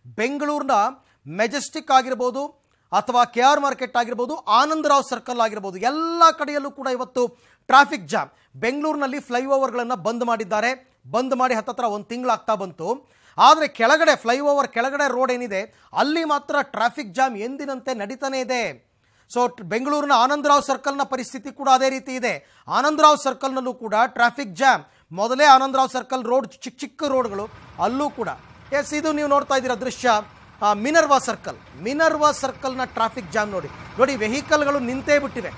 ಬೆಂಗಳೂರಿನ ಮೆಜೆಸ್ಟಿಕ್ ಆಗಿರ್ಬೋದು ಅಥವಾ ಕೆ ಆರ್ ಮಾರ್ಕೆಟ್ ಆಗಿರ್ಬೋದು ಆನಂದರಾವ್ ಸರ್ಕಲ್ ಆಗಿರ್ಬೋದು ಎಲ್ಲ ಕಡೆಯಲ್ಲೂ ಕೂಡ ಇವತ್ತು ಟ್ರಾಫಿಕ್ ಜಾಮ್ ಬೆಂಗಳೂರಿನಲ್ಲಿ ಫ್ಲೈಓವರ್ಗಳನ್ನು ಬಂದ್ ಮಾಡಿದ್ದಾರೆ ಬಂದ್ ಮಾಡಿ ಹತ್ತತ್ರ ಒಂದು ತಿಂಗಳಾಗ್ತಾ ಬಂತು ಆದರೆ ಕೆಳಗಡೆ ಫ್ಲೈಓವರ್ ಕೆಳಗಡೆ ರೋಡ್ ಏನಿದೆ ಅಲ್ಲಿ ಮಾತ್ರ ಟ್ರಾಫಿಕ್ ಜಾಮ್ ಎಂದಿನಂತೆ ನಡೀತಾನೆ ಇದೆ ಸೊ ಟ್- ಬೆಂಗಳೂರಿನ ಆನಂದರಾವ್ ಸರ್ಕಲ್ನ ಪರಿಸ್ಥಿತಿ ಕೂಡ ಅದೇ ರೀತಿ ಇದೆ ಆನಂದರಾವ್ ಸರ್ಕಲ್ನಲ್ಲೂ ಕೂಡ ಟ್ರಾಫಿಕ್ ಜಾಮ್ ಮೊದಲೇ ಆನಂದರಾವ್ ಸರ್ಕಲ್ ರೋಡ್ ಚಿಕ್ಕ ಚಿಕ್ಕ ರೋಡ್ಗಳು ಅಲ್ಲೂ ಕೂಡ ಎಸ್ ಇದು ನೀವು ನೋಡ್ತಾ ಇದ್ದೀರಾ ದೃಶ್ಯ ಆ, ಮಿನರ್ವಾ ಸರ್ಕಲ್ ಮಿನರ್ವಾ ಸರ್ಕಲ್ನ ಟ್ರಾಫಿಕ್ ಜಾಮ್ ನೋಡಿ ನೋಡಿ ವೆಹಿಕಲ್ಗಳು ನಿಂತೇ ಬಿಟ್ಟಿವೆ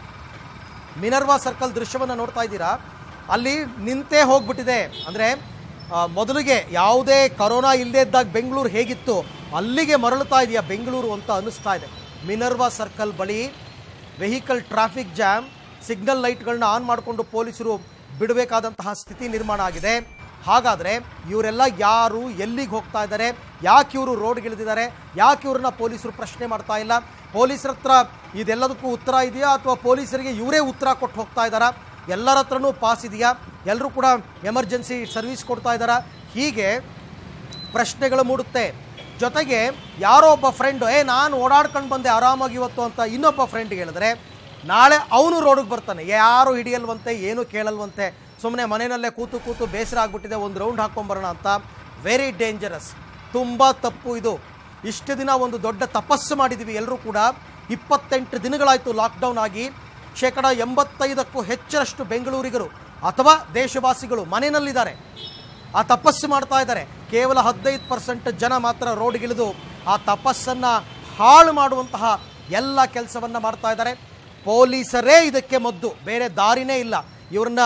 ಮಿನರ್ವಾ ಸರ್ಕಲ್ ದೃಶ್ಯವನ್ನು ನೋಡ್ತಾ ಇದ್ದೀರಾ ಅಲ್ಲಿ ನಿಂತೇ ಹೋಗ್ಬಿಟ್ಟಿದೆ ಅಂದರೆ ಮೊದಲಿಗೆ ಯಾವುದೇ ಕರೋನಾ ಇಲ್ಲದೇ ಇದ್ದಾಗ ಬೆಂಗಳೂರು ಹೇಗಿತ್ತು ಅಲ್ಲಿಗೆ ಮರಳುತ್ತಾ ಇದೆಯಾ ಬೆಂಗಳೂರು ಅಂತ ಅನ್ನಿಸ್ತಾ ಇದೆ ಮಿನರ್ವಾ ಸರ್ಕಲ್ ಬಳಿ ವೆಹಿಕಲ್ ಟ್ರಾಫಿಕ್ ಜಾಮ್ ಸಿಗ್ನಲ್ ಲೈಟ್ಗಳನ್ನ ಆನ್ ಮಾಡಿಕೊಂಡು ಪೊಲೀಸರು ಬಿಡಬೇಕಾದಂತಹ ಸ್ಥಿತಿ ನಿರ್ಮಾಣ ಆಗಿದೆ ಹಾಗಾದರೆ ಇವರೆಲ್ಲ ಯಾರು ಎಲ್ಲಿಗೆ ಹೋಗ್ತಾ ಇದ್ದಾರೆ ಯಾಕೆ ಇವರು ರೋಡ್ಗಿಳಿದಿದ್ದಾರೆ ಯಾಕೆ ಇವ್ರನ್ನ ಪೊಲೀಸರು ಪ್ರಶ್ನೆ ಮಾಡ್ತಾ ಇಲ್ಲ ಪೊಲೀಸರ ಹತ್ರ ಇದೆಲ್ಲದಕ್ಕೂ ಉತ್ತರ ಇದೆಯಾ ಅಥವಾ ಪೊಲೀಸರಿಗೆ ಇವರೇ ಉತ್ತರ ಕೊಟ್ಟು ಹೋಗ್ತಾ ಇದ್ದಾರಾ ಎಲ್ಲರ ಹತ್ರನೂ ಪಾಸ್ ಇದೆಯಾ ಎಲ್ಲರೂ ಕೂಡ ಎಮರ್ಜೆನ್ಸಿ ಸರ್ವಿಸ್ ಕೊಡ್ತಾ ಇದ್ದಾರಾ ಹೀಗೆ ಪ್ರಶ್ನೆಗಳು ಮೂಡುತ್ತೆ ಜೊತೆಗೆ ಯಾರೋ ಒಬ್ಬ ಫ್ರೆಂಡು ಏ ನಾನು ಓಡಾಡ್ಕೊಂಡು ಬಂದೆ ಆರಾಮಾಗಿ ಇವತ್ತು ಅಂತ ಇನ್ನೊಬ್ಬ ಫ್ರೆಂಡ್ಗೆ ಹೇಳಿದ್ರೆ ನಾಳೆ ಅವನು ರೋಡಿಗೆ ಬರ್ತಾನೆ ಯಾರು ಹಿಡಿಯಲ್ವಂತೆ ಏನು ಕೇಳಲ್ವಂತೆ ಸುಮ್ಮನೆ ಮನೆಯಲ್ಲೇ ಕೂತು ಕೂತು ಬೇಸರ ಆಗ್ಬಿಟ್ಟಿದೆ ಒಂದು ರೌಂಡ್ ಹಾಕ್ಕೊಂಬರೋಣ ಅಂತ ವೆರಿ ಡೇಂಜರಸ್ ತುಂಬ ತಪ್ಪು ಇದು ಇಷ್ಟು ದಿನ ಒಂದು ದೊಡ್ಡ ತಪಸ್ಸು ಮಾಡಿದ್ದೀವಿ ಎಲ್ಲರೂ ಕೂಡ ಇಪ್ಪತ್ತೆಂಟು ದಿನಗಳಾಯಿತು ಲಾಕ್ಡೌನ್ ಆಗಿ ಶೇಕಡ ಎಂಬತ್ತೈದಕ್ಕೂ ಹೆಚ್ಚರಷ್ಟು ಬೆಂಗಳೂರಿಗರು ಅಥವಾ ದೇಶವಾಸಿಗಳು ಮನೆಯಲ್ಲಿದ್ದಾರೆ ಆ ತಪಸ್ಸು ಮಾಡ್ತಾ ಇದ್ದಾರೆ ಕೇವಲ ಹದಿನೈದು ಪರ್ಸೆಂಟ್ ಜನ ಮಾತ್ರ ರೋಡ್ಗಿಳಿದು ಆ ತಪಸ್ಸನ್ನು ಹಾಳು ಮಾಡುವಂತಹ ಎಲ್ಲ ಕೆಲಸವನ್ನು ಮಾಡ್ತಾ ಇದ್ದಾರೆ ಪೊಲೀಸರೇ ಇದಕ್ಕೆ ಮದ್ದು ಬೇರೆ ದಾರಿನೇ ಇಲ್ಲ ಇವ್ರನ್ನ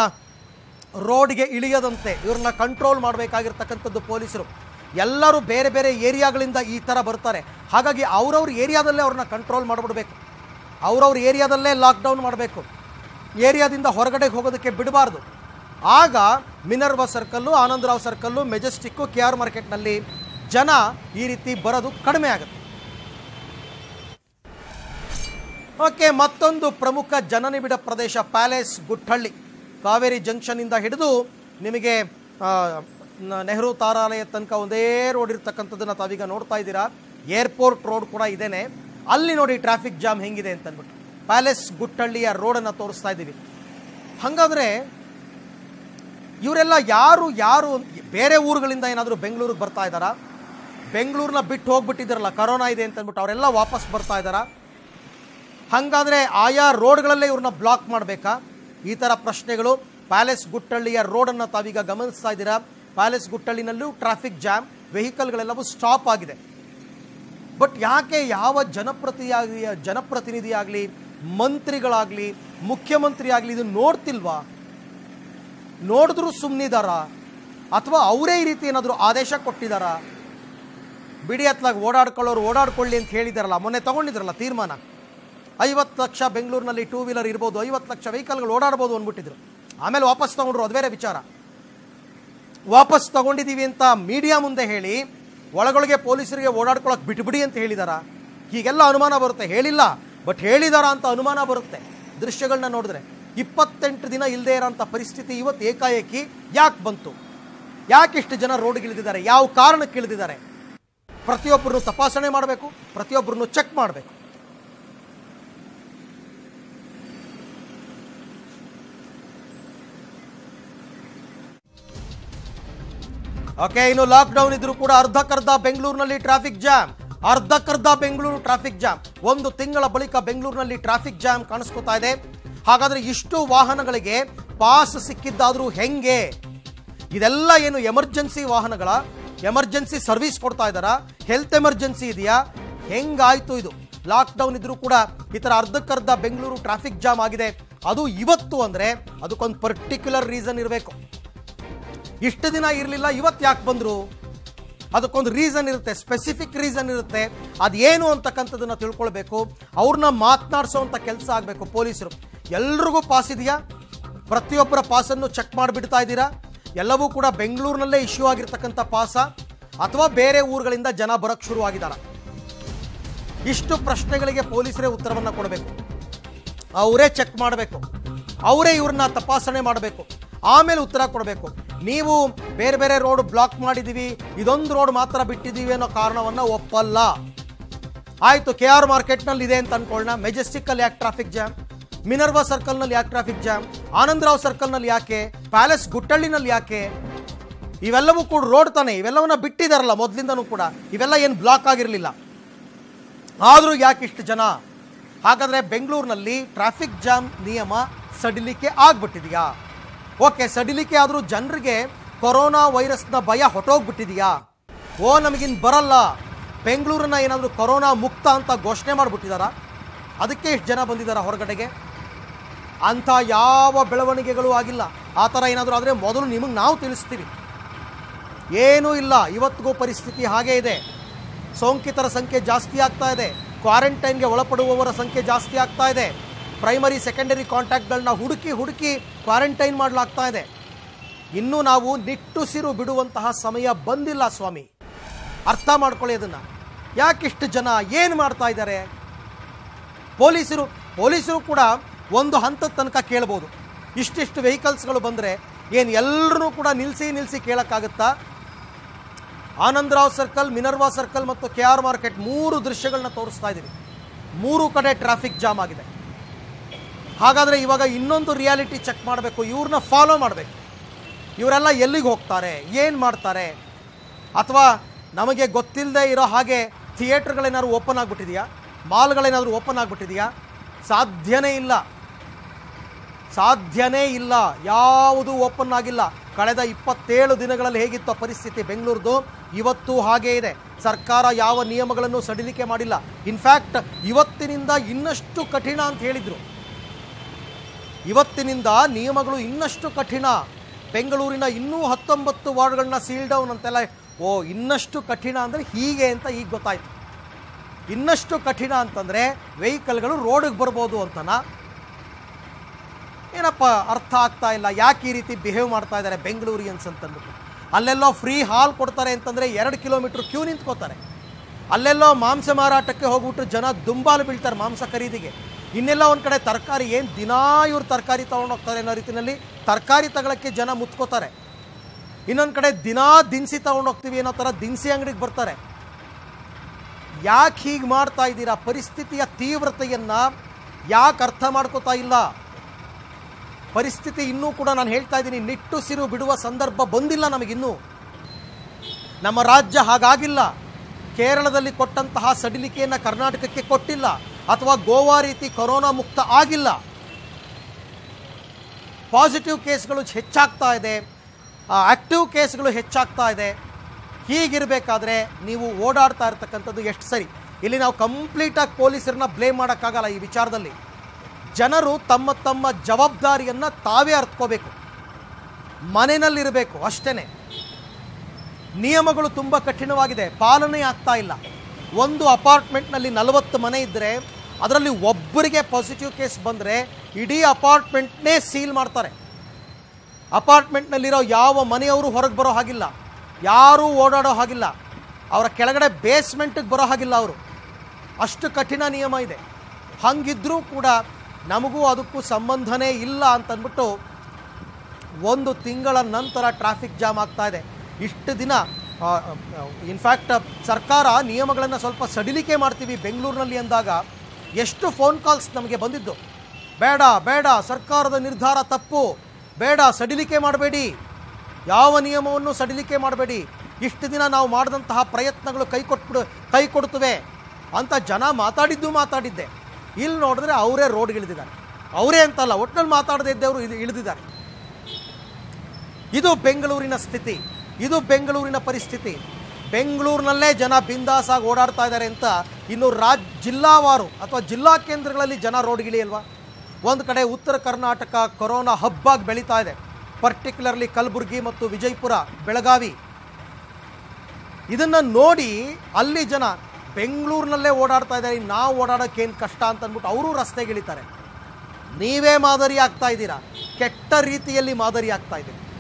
ರೋಡ್ಗೆ ಇಳಿಯದಂತೆ ಇವ್ರನ್ನ ಕಂಟ್ರೋಲ್ ಮಾಡಬೇಕಾಗಿರ್ತಕ್ಕಂಥದ್ದು ಪೊಲೀಸರು ಎಲ್ಲರೂ ಬೇರೆ ಬೇರೆ ಏರಿಯಾಗಳಿಂದ ಈ ಥರ ಬರ್ತಾರೆ ಹಾಗಾಗಿ ಅವ್ರವ್ರ ಏರಿಯಾದಲ್ಲೇ ಅವ್ರನ್ನ ಕಂಟ್ರೋಲ್ ಮಾಡಿಬಿಡ್ಬೇಕು ಅವ್ರವ್ರ ಏರಿಯಾದಲ್ಲೇ ಲಾಕ್ಡೌನ್ ಮಾಡಬೇಕು ಏರಿಯಾದಿಂದ ಹೊರಗಡೆ ಹೋಗೋದಕ್ಕೆ ಬಿಡಬಾರ್ದು ಆಗ Minerva circle Anand Rao circle Majestic K R ಮಾರ್ಕೆಟ್ನಲ್ಲಿ ಜನ ಈ ರೀತಿ ಬರೋದು ಕಡಿಮೆ ಆಗುತ್ತೆ ಓಕೆ ಮತ್ತೊಂದು ಪ್ರಮುಖ ಜನನಿಬಿಡ ಪ್ರದೇಶ ಪ್ಯಾಲೇಸ್ ಗುಟ್ಟಹಳ್ಳಿ ಕಾವೇರಿ ಜಂಕ್ಷನ್ನಿಂದ ಹಿಡಿದು ನಿಮಗೆ ಆ, ನ- ನೆಹರು ತಾರಾಲಯ ತನಕ ಒಂದೇ ರೋಡ್ ಇರ್ತಕ್ಕಂಥದ್ದನ್ನು ತಾವೀಗ ನೋಡ್ತಾ ಇದ್ದೀರಾ ಏರ್ಪೋರ್ಟ್ ರೋಡ್ ಕೂಡ ಇದೇನೆ ಅಲ್ಲಿ ನೋಡಿ ಟ್ರಾಫಿಕ್ ಜಾಮ್ ಹೆಂಗಿದೆ ಅಂತ ಅಂದ್ಬಿಟ್ಟು ಪ್ಯಾಲೇಸ್ ಗುಟ್ಟಹಳ್ಳಿಯ ರೋಡನ್ನು ತೋರಿಸ್ತಾ ಇದ್ದೀವಿ ಹಾಗಾದರೆ ಇವರೆಲ್ಲ ಯಾರು ಯಾರು ಬೇರೆ ಊರುಗಳಿಂದ ಏನಾದರೂ ಬೆಂಗಳೂರಿಗೆ ಬರ್ತಾ ಇದ್ದಾರಾ ಬೆಂಗಳೂರನ್ನ ಬಿಟ್ಟು ಹೋಗ್ಬಿಟ್ಟಿದ್ದಾರಲ್ಲ ಕರೋನಾ ಇದೆ ಅಂತ ಅಂದ್ಬಿಟ್ಟು ಅವರೆಲ್ಲ ವಾಪಸ್ ಬರ್ತಾ ಇದ್ದಾರಾ ಹಾಗಾದರೆ ಆಯಾ ರೋಡ್ಗಳಲ್ಲೇ ಇವ್ರನ್ನ ಬ್ಲಾಕ್ ಮಾಡಬೇಕಾ ಈ ಥರ ಪ್ರಶ್ನೆಗಳು ಪ್ಯಾಲೇಸ್ ಗುಟ್ಟಳ್ಳಿಯ ರೋಡನ್ನು ತಾವೀಗ ಗಮನಿಸ್ತಾ ಇದ್ದೀರಾ ಪ್ಯಾಲೇಸ್ ಗುಟ್ಟಳ್ಳಿನಲ್ಲೂ ಟ್ರಾಫಿಕ್ ಜಾಮ್ ವೆಹಿಕಲ್ಗಳೆಲ್ಲವೂ ಸ್ಟಾಪ್ ಆಗಿದೆ ಬಟ್ ಯಾಕೆ ಯಾವ ಜನಪ್ರತಿಯಾಗಿ ಜನಪ್ರತಿನಿಧಿ ಆಗಲಿ ಮಂತ್ರಿಗಳಾಗಲಿ ಮುಖ್ಯಮಂತ್ರಿ ಆಗಲಿ ಇದು ನೋಡ್ತಿಲ್ವಾ ನೋಡಿದ್ರು ಸುಮ್ಮನಿದಾರಾ ಅಥವಾ ಅವರೇ ಈ ರೀತಿ ಏನಾದರೂ ಆದೇಶ ಕೊಟ್ಟಿದ್ದಾರಾ ಬಿಡಿ ಹತ್ಲಾಗ ಓಡಾಡ್ಕೊಳ್ಳೋರು ಓಡಾಡ್ಕೊಳ್ಳಿ ಅಂತ ಹೇಳಿದಾರಲ್ಲ ಮೊನ್ನೆ ತಗೊಂಡಿದ್ರಲ್ಲ ತೀರ್ಮಾನ ಐವತ್ತು ಲಕ್ಷ ಬೆಂಗಳೂರಿನಲ್ಲಿ ಟೂ ವೀಲರ್ ಇರ್ಬೋದು ಐವತ್ತು ಲಕ್ಷ ವೆಹಿಕಲ್ಗಳು ಓಡಾಡ್ಬೋದು ಅಂದ್ಬಿಟ್ಟಿದ್ರು ಆಮೇಲೆ ವಾಪಸ್ ತಗೊಂಡ್ರು ಅದು ಬೇರೆ ವಿಚಾರ ವಾಪಸ್ ತಗೊಂಡಿದ್ದೀವಿ ಅಂತ ಮೀಡಿಯಾ ಮುಂದೆ ಹೇಳಿ ಒಳಗೊಳಗೆ ಪೊಲೀಸರಿಗೆ ಓಡಾಡ್ಕೊಳಕ್ಕೆ ಬಿಟ್ಬಿಡಿ ಅಂತ ಹೇಳಿದಾರಾ ಹೀಗೆಲ್ಲ ಅನುಮಾನ ಬರುತ್ತೆ ಹೇಳಿಲ್ಲ ಬಟ್ ಹೇಳಿದಾರ ಅಂತ ಅನುಮಾನ ಬರುತ್ತೆ ದೃಶ್ಯಗಳನ್ನ ನೋಡಿದ್ರೆ ಇಪ್ಪತ್ತೆಂಟು ದಿನ ಇಲ್ಲದೆ ಇರೋಂಥ ಪರಿಸ್ಥಿತಿ ಇವತ್ತು ಏಕಾಏಕಿ ಯಾಕೆ ಬಂತು ಯಾಕೆ ಇಷ್ಟು ಜನ ರೋಡ್ಗೆ ಇಳಿದಿದ್ದಾರೆ ಯಾವ ಕಾರಣಕ್ಕೆ ಇಳಿದಿದ್ದಾರೆ ಪ್ರತಿಯೊಬ್ಬರನ್ನು ತಪಾಸಣೆ ಮಾಡಬೇಕು ಪ್ರತಿಯೊಬ್ಬರನ್ನು ಚೆಕ್ ಮಾಡಬೇಕು ಓಕೆ ಇನ್ನು ಲಾಕ್ಡೌನ್ ಇದ್ರೂ ಕೂಡ ಅರ್ಧಕ್ಕರ್ಧ ಬೆಂಗಳೂರಿನಲ್ಲಿ ಟ್ರಾಫಿಕ್ ಜಾಮ್ ಅರ್ಧಕ್ಕರ್ಧ ಬೆಂಗಳೂರು ಟ್ರಾಫಿಕ್ ಜಾಮ್ ಒಂದು ತಿಂಗಳ ಬಳಿಕ ಬೆಂಗಳೂರಿನಲ್ಲಿ ಟ್ರಾಫಿಕ್ ಜಾಮ್ ಕಾಣಿಸ್ಕೊತಾ ಇದೆ ಹಾಗಾದ್ರೆ ಇಷ್ಟು ವಾಹನಗಳಿಗೆ ಪಾಸ್ ಸಿಕ್ಕಿದ್ದಾದ್ರೂ ಹೆಂಗೆ ಇದೆಲ್ಲ ಏನು ಎಮರ್ಜೆನ್ಸಿ ವಾಹನಗಳ ಎಮರ್ಜೆನ್ಸಿ ಸರ್ವಿಸ್ ಕೊಡ್ತಾ ಇದ್ದಾರಾ ಹೆಲ್ತ್ ಎಮರ್ಜೆನ್ಸಿ ಇದೆಯಾ ಹೆಂಗಾಯ್ತು ಇದು ಲಾಕ್ಡೌನ್ ಇದ್ರೂ ಕೂಡ ಈ ಥರ ಅರ್ಧಕ್ಕರ್ಧ ಬೆಂಗಳೂರು ಟ್ರಾಫಿಕ್ ಜಾಮ್ ಆಗಿದೆ ಅದು ಇವತ್ತು ಅಂದರೆ ಅದಕ್ಕೊಂದು ಪರ್ಟಿಕ್ಯುಲರ್ ರೀಸನ್ ಇರಬೇಕು ಇಷ್ಟು ದಿನ ಇರಲಿಲ್ಲ ಇವತ್ತು ಯಾಕೆ ಬಂದರು ಅದಕ್ಕೊಂದು ರೀಸನ್ ಇರುತ್ತೆ ಸ್ಪೆಸಿಫಿಕ್ ರೀಸನ್ ಇರುತ್ತೆ ಅದೇನು ಅಂತಕ್ಕಂಥದ್ದನ್ನು ತಿಳ್ಕೊಳ್ಬೇಕು ಅವ್ರನ್ನ ಮಾತನಾಡಿಸೋವಂಥ ಕೆಲಸ ಆಗಬೇಕು ಪೊಲೀಸರು ಎಲ್ರಿಗೂ ಪಾಸ್ ಇದೆಯಾ ಪ್ರತಿಯೊಬ್ಬರ ಪಾಸನ್ನು ಚೆಕ್ ಮಾಡಿಬಿಡ್ತಾ ಇದ್ದೀರಾ ಎಲ್ಲವೂ ಕೂಡ ಬೆಂಗಳೂರಿನಲ್ಲೇ ಇಶ್ಯೂ ಆಗಿರ್ತಕ್ಕಂಥ ಪಾಸ ಅಥವಾ ಬೇರೆ ಊರುಗಳಿಂದ ಜನ ಬರೋಕ್ಕೆ ಶುರುವಾಗಿದ್ದಾರ ಇಷ್ಟು ಪ್ರಶ್ನೆಗಳಿಗೆ ಪೊಲೀಸರೇ ಉತ್ತರವನ್ನು ಕೊಡಬೇಕು ಅವರೇ ಚೆಕ್ ಮಾಡಬೇಕು ಅವರೇ ಇವ್ರನ್ನ ತಪಾಸಣೆ ಮಾಡಬೇಕು ಆಮೇಲೆ ಉತ್ತರ ಕೊಡಬೇಕು ನೀವು ಬೇರೆ ಬೇರೆ ರೋಡ್ ಬ್ಲಾಕ್ ಮಾಡಿದ್ದೀವಿ ಇದೊಂದು ರೋಡ್ ಮಾತ್ರ ಬಿಟ್ಟಿದ್ದೀವಿ ಅನ್ನೋ ಕಾರಣವನ್ನು ಒಪ್ಪಲ್ಲ ಆಯಿತು ಕೆ ಆರ್ ಮಾರ್ಕೆಟ್ನಲ್ಲಿ ಇದೆ ಅಂತ ಅನ್ಕೊಳ್ಳೋಣ ಮೆಜೆಸ್ಟಿಕ್ಕಲ್ಲಿ ಯಾಕೆ ಟ್ರಾಫಿಕ್ ಜಾಮ್ ಮಿನರ್ವಾ ಸರ್ಕಲ್ನಲ್ಲಿ ಯಾಕೆ ಟ್ರಾಫಿಕ್ ಜಾಮ್ ಆನಂದರಾವ್ ಸರ್ಕಲ್ನಲ್ಲಿ ಯಾಕೆ ಪ್ಯಾಲೇಸ್ ಗುಟ್ಟಳ್ಳಿನಲ್ಲಿ ಯಾಕೆ ಇವೆಲ್ಲವೂ ಕೂಡ ರೋಡ್ ತಾನೆ ಇವೆಲ್ಲವನ್ನ ಬಿಟ್ಟಿದಾರಲ್ಲ ಮೊದಲಿಂದನೂ ಕೂಡ ಇವೆಲ್ಲ ಏನು ಬ್ಲಾಕ್ ಆಗಿರಲಿಲ್ಲ ಆದರೂ ಯಾಕೆ ಇಷ್ಟು ಜನ ಹಾಗಾದರೆ ಬೆಂಗಳೂರಿನಲ್ಲಿ ಟ್ರಾಫಿಕ್ ಜಾಮ್ ನಿಯಮ ಸಡಿಲಿಕೆ ಆಗ್ಬಿಟ್ಟಿದೆಯಾ ಓಕೆ ಸಡಿಲಿಕೆ ಆದರೂ ಜನರಿಗೆ ಕೊರೋನಾ ವೈರಸ್ನ ಭಯ ಹೊಟ್ಟೋಗ್ಬಿಟ್ಟಿದೆಯಾ ಓ ನಮಗಿನ್ ಬರಲ್ಲ ಬೆಂಗಳೂರನ್ನ ಏನಾದರೂ ಕೊರೋನಾ ಮುಕ್ತ ಅಂತ ಘೋಷಣೆ ಮಾಡಿಬಿಟ್ಟಿದಾರಾ ಅದಕ್ಕೆ ಇಷ್ಟು ಜನ ಬಂದಿದ್ದಾರಾ ಹೊರಗಡೆಗೆ ಅಂಥ ಯಾವ ಬೆಳವಣಿಗೆಗಳು ಆಗಿಲ್ಲ ಆ ಥರ ಏನಾದರೂ ಆದರೆ ಮೊದಲು ನಿಮಗೆ ನಾವು ತಿಳಿಸ್ತೀವಿ ಏನೂ ಇಲ್ಲ ಇವತ್ತಿಗೂ ಪರಿಸ್ಥಿತಿ ಹಾಗೇ ಇದೆ ಸೋಂಕಿತರ ಸಂಖ್ಯೆ ಜಾಸ್ತಿ ಆಗ್ತಾ ಇದೆ ಕ್ವಾರಂಟೈನ್ಗೆ ಒಳಪಡುವವರ ಸಂಖ್ಯೆ ಜಾಸ್ತಿ ಆಗ್ತಾ ಇದೆ ಪ್ರೈಮರಿ ಸೆಕೆಂಡರಿ ಕಾಂಟ್ಯಾಕ್ಟ್ಗಳನ್ನ ಹುಡುಕಿ ಹುಡುಕಿ ಕ್ವಾರಂಟೈನ್ ಮಾಡಲಾಗ್ತಾ ಇದೆ ಇನ್ನೂ ನಾವು ನಿಟ್ಟುಸಿರು ಬಿಡುವಂತಹ ಸಮಯ ಬಂದಿಲ್ಲ ಸ್ವಾಮಿ ಅರ್ಥ ಮಾಡ್ಕೊಳ್ಳಿ ಅದನ್ನು ಯಾಕಿಷ್ಟು ಜನ ಏನು ಮಾಡ್ತಾ ಇದ್ದಾರೆ ಪೊಲೀಸರು ಪೊಲೀಸರು ಕೂಡ ಒಂದು ಹಂತದ ತನಕ ಕೇಳ್ಬೋದು ಇಷ್ಟಿಷ್ಟು ವೆಹಿಕಲ್ಸ್ಗಳು ಬಂದರೆ ಏನು ಎಲ್ಲರೂ ಕೂಡ ನಿಲ್ಲಿಸಿ ನಿಲ್ಲಿಸಿ ಕೇಳೋಕ್ಕಾಗುತ್ತಾ ಆನಂದರಾವ್ ಸರ್ಕಲ್ ಮಿನರ್ವಾ ಸರ್ಕಲ್ ಮತ್ತು ಕೆ ಆರ್ ಮಾರ್ಕೆಟ್ ಮೂರು ದೃಶ್ಯಗಳನ್ನ ತೋರಿಸ್ತಾ ಇದ್ದೀವಿ ಮೂರು ಕಡೆ ಟ್ರಾಫಿಕ್ ಜಾಮ್ ಆಗಿದೆ ಹಾಗಾದರೆ ಇವಾಗ ಇನ್ನೊಂದು ರಿಯಾಲಿಟಿ ಚೆಕ್ ಮಾಡಬೇಕು ಇವ್ರನ್ನ ಫಾಲೋ ಮಾಡಬೇಕು ಇವರೆಲ್ಲ ಎಲ್ಲಿಗೆ ಹೋಗ್ತಾರೆ ಏನು ಮಾಡ್ತಾರೆ ಅಥವಾ ನಮಗೆ ಗೊತ್ತಿಲ್ಲದೆ ಇರೋ ಹಾಗೆ ಥಿಯೇಟ್ರ್ಗಳೇನಾದ್ರು ಓಪನ್ ಆಗಿಬಿಟ್ಟಿದೆಯಾ ಮಾಲ್ಗಳೇನಾದರೂ ಓಪನ್ ಆಗಿಬಿಟ್ಟಿದೆಯಾ ಸಾಧ್ಯನೇ ಇಲ್ಲ ಸಾಧ್ಯನೇ ಇಲ್ಲ ಯಾವುದೂ ಓಪನ್ ಆಗಿಲ್ಲ ಕಳೆದ ಇಪ್ಪತ್ತೇಳು ದಿನಗಳಲ್ಲಿ ಹೇಗಿತ್ತು ಪರಿಸ್ಥಿತಿ ಬೆಂಗಳೂರದು ಇವತ್ತು ಹಾಗೇ ಇದೆ ಸರ್ಕಾರ ಯಾವ ನಿಯಮಗಳನ್ನು ಸಡಿಲಿಕೆ ಮಾಡಿಲ್ಲ ಇನ್ಫ್ಯಾಕ್ಟ್ ಇವತ್ತಿನಿಂದ ಇನ್ನಷ್ಟು ಕಠಿಣ ಅಂತ ಹೇಳಿದರು ಇವತ್ತಿನಿಂದ ನಿಯಮಗಳು ಇನ್ನಷ್ಟು ಕಠಿಣ ಬೆಂಗಳೂರಿನ ಇನ್ನೂ ಹತ್ತೊಂಬತ್ತು ವಾರ್ಡ್ಗಳನ್ನ ಸೀಲ್ ಡೌನ್ ಅಂತೆಲ್ಲ ಓ ಇನ್ನಷ್ಟು ಕಠಿಣ ಅಂದರೆ ಹೀಗೆ ಅಂತ ಈಗ ಗೊತ್ತಾಯ್ತು ಇನ್ನಷ್ಟು ಕಠಿಣ ಅಂತಂದರೆ ವೆಹಿಕಲ್ಗಳು ರೋಡಿಗೆ ಬರ್ಬೋದು ಅಂತನಾ ಏನಪ್ಪ ಅರ್ಥ ಆಗ್ತಾ ಇಲ್ಲ ಯಾಕೆ ಈ ರೀತಿ ಬಿಹೇವ್ ಮಾಡ್ತಾ ಇದ್ದಾರೆ ಬೆಂಗಳೂರಿಯನ್ಸ್ ಅಂತಂದ್ಬಿಟ್ಟು ಅಲ್ಲೆಲ್ಲೋ ಫ್ರೀ ಹಾಲ್ ಕೊಡ್ತಾರೆ ಅಂತಂದರೆ ಎರಡು ಕಿಲೋಮೀಟ್ರ್ ಕ್ಯೂ ನಿಂತ್ಕೋತಾರೆ ಅಲ್ಲೆಲ್ಲೋ ಮಾಂಸ ಮಾರಾಟಕ್ಕೆ ಹೋಗ್ಬಿಟ್ಟು ಜನ ದುಂಬಾಲು ಬೀಳ್ತಾರೆ ಮಾಂಸ ಖರೀದಿಗೆ ಇನ್ನೆಲ್ಲ ಒಂದು ಕಡೆ ತರಕಾರಿ ಏನು ದಿನಾ ಇವ್ರು ತರಕಾರಿ ತೊಗೊಂಡು ಹೋಗ್ತಾರೆ ಅನ್ನೋ ರೀತಿಯಲ್ಲಿ ತರಕಾರಿ ತಗೊಳಕ್ಕೆ ಜನ ಮುತ್ಕೋತಾರೆ ಇನ್ನೊಂದು ಕಡೆ ದಿನಾ ದಿನಸಿ ತೊಗೊಂಡು ಹೋಗ್ತೀವಿ ಅನ್ನೋ ಥರ ದಿನಸಿ ಅಂಗಡಿಗೆ ಬರ್ತಾರೆ ಯಾಕೆ ಹೀಗೆ ಮಾಡ್ತಾ ಇದ್ದೀರಾ ಪರಿಸ್ಥಿತಿಯ ತೀವ್ರತೆಯನ್ನು ಯಾಕೆ ಅರ್ಥ ಮಾಡ್ಕೋತಾ ಇಲ್ಲ ಪರಿಸ್ಥಿತಿ ಇನ್ನೂ ಕೂಡ ನಾನು ಹೇಳ್ತಾ ಇದ್ದೀನಿ ನಿಟ್ಟುಸಿರು ಬಿಡುವ ಸಂದರ್ಭ ಬಂದಿಲ್ಲ ನಮಗಿನ್ನೂ ನಮ್ಮ ರಾಜ್ಯ ಹಾಗಾಗಿಲ್ಲ ಕೇರಳದಲ್ಲಿ ಕೊಟ್ಟಂತಹ ಸಡಿಲಿಕೆಯನ್ನು ಕರ್ನಾಟಕಕ್ಕೆ ಕೊಟ್ಟಿಲ್ಲ ಅಥವಾ ಗೋವಾ ರೀತಿ ಕೊರೋನಾ ಮುಕ್ತ ಆಗಿಲ್ಲ ಪಾಸಿಟಿವ್ ಕೇಸ್ಗಳು ಹೆಚ್ಚಾಗ್ತಾ ಇದೆ ಆಕ್ಟಿವ್ ಕೇಸ್ಗಳು ಹೆಚ್ಚಾಗ್ತಾ ಇದೆ ಹೀಗಿರಬೇಕಾದ್ರೆ ನೀವು ಓಡಾಡ್ತಾ ಇರ್ತಕ್ಕಂಥದ್ದು ಎಷ್ಟು ಸರಿ ಇಲ್ಲಿ ನಾವು ಕಂಪ್ಲೀಟಾಗಿ ಪೊಲೀಸರನ್ನ ಬ್ಲೇಮ್ ಮಾಡೋಕ್ಕಾಗಲ್ಲ ಈ ವಿಚಾರದಲ್ಲಿ ಜನರು ತಮ್ಮ ತಮ್ಮ ಜವಾಬ್ದಾರಿಯನ್ನು ತಾವೇ ಅರ್ಥಕೋಬೇಕು ಮನೆಯಲ್ಲಿರಬೇಕು ಅಷ್ಟೇ ನಿಯಮಗಳು ತುಂಬ ಕಠಿಣವಾಗಿದೆ ಪಾಲನೆ ಆಗ್ತಾ ಇಲ್ಲ ಒಂದು ಅಪಾರ್ಟ್ಮೆಂಟ್ನಲ್ಲಿ ನಲವತ್ತು ಮನೆ ಇದ್ದರೆ ಅದರಲ್ಲಿ ಒಬ್ಬರಿಗೆ ಪಾಸಿಟಿವ್ ಕೇಸ್ ಬಂದರೆ ಇಡೀ ಅಪಾರ್ಟ್ಮೆಂಟ್ನೇ ಸೀಲ್ ಮಾಡ್ತಾರೆ ಅಪಾರ್ಟ್ಮೆಂಟ್ನಲ್ಲಿರೋ ಯಾವ ಮನೆಯವರು ಹೊರಗೆ ಬರೋ ಹಾಗಿಲ್ಲ ಯಾರೂ ಓಡಾಡೋ ಹಾಗಿಲ್ಲ ಅವರ ಕೆಳಗಡೆ ಬೇಸ್ಮೆಂಟಿಗೆ ಬರೋ ಹಾಗಿಲ್ಲ ಅವರು ಅಷ್ಟು ಕಠಿಣ ನಿಯಮ ಇದೆ ಹಂಗಿದ್ರೂ ಕೂಡ ನಮಗೂ ಅದಕ್ಕೂ ಸಂಬಂಧನೇ ಇಲ್ಲ ಅಂತಂದ್ಬಿಟ್ಟು ಒಂದು ತಿಂಗಳ ನಂತರ ಟ್ರಾಫಿಕ್ ಜಾಮ್ ಆಗ್ತಾ ಇದೆ ಇಷ್ಟು ದಿನ ಇನ್ಫ್ಯಾಕ್ಟ್ ಸರ್ಕಾರ ನಿಯಮಗಳನ್ನು ಸ್ವಲ್ಪ ಸಡಿಲಿಕೆ ಮಾಡ್ತೀವಿ ಬೆಂಗಳೂರಿನಲ್ಲಿ ಅಂದಾಗ ಎಷ್ಟು ಫೋನ್ ಕಾಲ್ಸ್ ನಮಗೆ ಬಂದಿದ್ದು ಬೇಡ ಬೇಡ ಸರ್ಕಾರದ ನಿರ್ಧಾರ ತಪ್ಪು ಬೇಡ ಸಡಿಲಿಕೆ ಮಾಡಬೇಡಿ ಯಾವ ನಿಯಮವನ್ನು ಸಡಿಲಿಕೆ ಮಾಡಬೇಡಿ ಇಷ್ಟು ದಿನ ನಾವು ಮಾಡಿದಂತಹ ಪ್ರಯತ್ನಗಳು ಕೈ ಕೊಟ್ಬಿಡು ಕೈ ಕೊಡ್ತವೆ ಅಂತ ಜನ ಮಾತಾಡಿದ್ದು ಮಾತಾಡಿದ್ದೆ ಇಲ್ಲಿ ನೋಡಿದ್ರೆ ಅವರೇ ರೋಡ್ಗೆ ಇಳಿದಿದ್ದಾರೆ ಅವರೇ ಅಂತಲ್ಲ ಒಟ್ಟಿನಲ್ಲಿ ಮಾತಾಡದೇ ಇದ್ದವರು ಇದು ಇಳಿದಿದ್ದಾರೆ ಇದು ಬೆಂಗಳೂರಿನ ಸ್ಥಿತಿ ಇದು ಬೆಂಗಳೂರಿನ ಪರಿಸ್ಥಿತಿ ಬೆಂಗಳೂರಿನಲ್ಲೇ ಜನ ಬಿಂದಾಸಾಗಿ ಓಡಾಡ್ತಾ ಇದ್ದಾರೆ ಅಂತ ಇನ್ನು ರಾಜ್ ಜಿಲ್ಲಾವಾರು ಅಥವಾ ಜಿಲ್ಲಾ ಕೇಂದ್ರಗಳಲ್ಲಿ ಜನ ರೋಡ್ಗಿಳಿಯಲ್ವಾ ಒಂದು ಕಡೆ ಉತ್ತರ ಕರ್ನಾಟಕ ಕೊರೋನಾ ಹಬ್ಬಾಗಿ ಬೆಳೀತಾ ಇದೆ ಪರ್ಟಿಕ್ಯುಲರ್ಲಿ ಕಲಬುರಗಿ ಮತ್ತು ವಿಜಯಪುರ ಬೆಳಗಾವಿ ಇದನ್ನು ನೋಡಿ ಅಲ್ಲಿ ಜನ ಬೆಂಗಳೂರಿನಲ್ಲೇ ಓಡಾಡ್ತಾ ಇದ್ದಾರೆ ಇನ್ನು ನಾವು ಓಡಾಡೋಕ್ಕೇನು ಕಷ್ಟ ಅಂತ ಅಂದ್ಬಿಟ್ಟು ಅವರು ರಸ್ತೆಗಿಳಿತಾರೆ ನೀವೇ ಮಾದರಿ ಆಗ್ತಾ ಇದ್ದೀರಾ ಕೆಟ್ಟ ರೀತಿಯಲ್ಲಿ ಮಾದರಿ ಆಗ್ತಾ ಇದ್ದೀರಿ